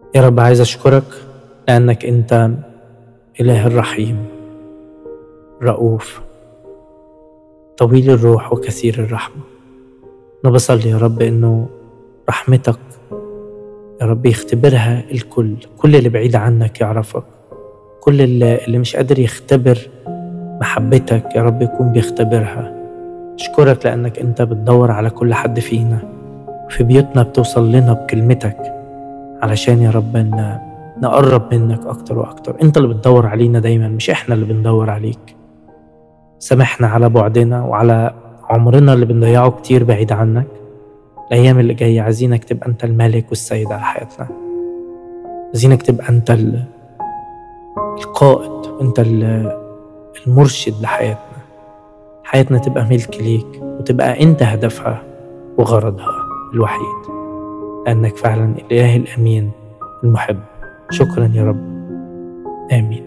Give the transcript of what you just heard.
يا رب عايز أشكرك لأنك أنت إله الرحيم رؤوف طويل الروح وكثير الرحمة أنا بصلي يا رب إنه رحمتك يا رب يختبرها الكل كل اللي بعيد عنك يعرفك كل اللي, اللي مش قادر يختبر محبتك يا رب يكون بيختبرها أشكرك لأنك أنت بتدور على كل حد فينا في بيوتنا بتوصل لنا بكلمتك علشان يا رب إن نقرب منك أكتر وأكتر أنت اللي بتدور علينا دايما مش إحنا اللي بندور عليك سامحنا على بعدنا وعلى عمرنا اللي بنضيعه كتير بعيد عنك الأيام اللي جاية عايزينك تبقى أنت الملك والسيد على حياتنا عايزينك تبقى أنت القائد وأنت المرشد لحياتنا حياتنا تبقى ملك ليك وتبقى أنت هدفها وغرضها الوحيد لأنك فعلا الإله الأمين المحب شكرا يا رب آمين